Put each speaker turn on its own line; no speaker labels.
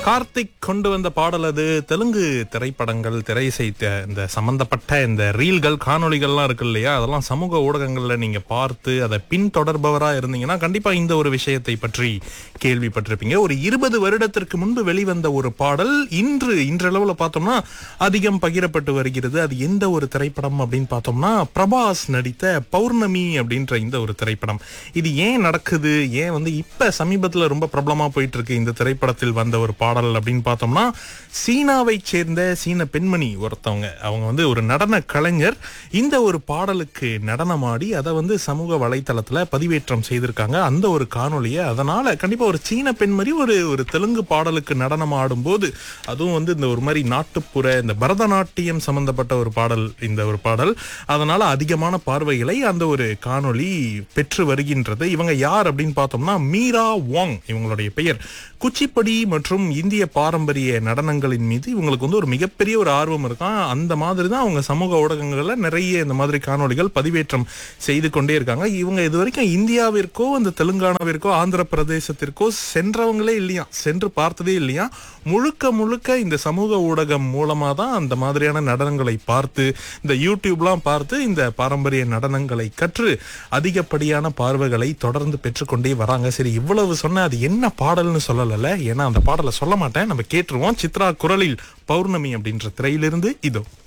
கார்த்திக் கொண்டு வந்த பாடல் அது தெலுங்கு திரைப்படங்கள் திரை செய்த இந்த சம்பந்தப்பட்ட இந்த ரீல்கள் காணொளிகள்லாம் இருக்கு இல்லையா அதெல்லாம் சமூக ஊடகங்கள்ல நீங்க பார்த்து அதை பின்தொடர்பவரா இருந்தீங்கன்னா கண்டிப்பா இந்த ஒரு விஷயத்தை பற்றி கேள்விப்பட்டிருப்பீங்க ஒரு இருபது வருடத்திற்கு முன்பு வெளிவந்த ஒரு பாடல் இன்று இன்றளவுல பார்த்தோம்னா அதிகம் பகிரப்பட்டு வருகிறது அது எந்த ஒரு திரைப்படம் அப்படின்னு பார்த்தோம்னா பிரபாஸ் நடித்த பௌர்ணமி அப்படின்ற இந்த ஒரு திரைப்படம் இது ஏன் நடக்குது ஏன் வந்து இப்ப சமீபத்துல ரொம்ப பிரபலமா போயிட்டு இருக்கு இந்த திரைப்படத்தில் வந்த ஒரு பாடல் அப்படின்னு பார்த்தோம்னா சீனாவை சேர்ந்த சீன பெண்மணி ஒருத்தவங்க அவங்க வந்து ஒரு நடன கலைஞர் இந்த ஒரு பாடலுக்கு நடனமாடி அதை வந்து சமூக வலைத்தளத்துல பதிவேற்றம் செய்திருக்காங்க அந்த ஒரு காணொளியை அதனால கண்டிப்பா ஒரு சீன பெண்மணி ஒரு ஒரு தெலுங்கு பாடலுக்கு நடனம் ஆடும்போது அதுவும் வந்து இந்த ஒரு மாதிரி நாட்டுப்புற இந்த பரதநாட்டியம் சம்பந்தப்பட்ட ஒரு பாடல் இந்த ஒரு பாடல் அதனால அதிகமான பார்வைகளை அந்த ஒரு காணொளி பெற்று வருகின்றது இவங்க யார் அப்படின்னு பார்த்தோம்னா மீரா வாங் இவங்களுடைய பெயர் குச்சிப்படி மற்றும் இந்திய பாரம்பரிய நடனங்களின் மீது இவங்களுக்கு வந்து ஒரு மிகப்பெரிய ஒரு ஆர்வம் இருக்கான் அந்த மாதிரி தான் அவங்க சமூக ஊடகங்கள்ல நிறைய இந்த மாதிரி காணொளிகள் பதிவேற்றம் செய்து கொண்டே இருக்காங்க இவங்க இது வரைக்கும் இந்தியாவிற்கோ அந்த தெலுங்கானாவிற்கோ ஆந்திர பிரதேசத்திற்கோ சென்றவங்களே இல்லையா சென்று பார்த்ததே இல்லையா முழுக்க முழுக்க இந்த சமூக ஊடகம் மூலமா தான் அந்த மாதிரியான நடனங்களை பார்த்து இந்த யூடியூப்லாம் பார்த்து இந்த பாரம்பரிய நடனங்களை கற்று அதிகப்படியான பார்வைகளை தொடர்ந்து பெற்றுக்கொண்டே வராங்க சரி இவ்வளவு சொன்ன அது என்ன பாடல்னு சொல்லல ஏன்னா அந்த பாடலை சொல்ல மாட்டேன் நம்ம கேட்டுருவோம் சித்ரா குரலில் பௌர்ணமி அப்படின்ற திரையிலிருந்து இதோ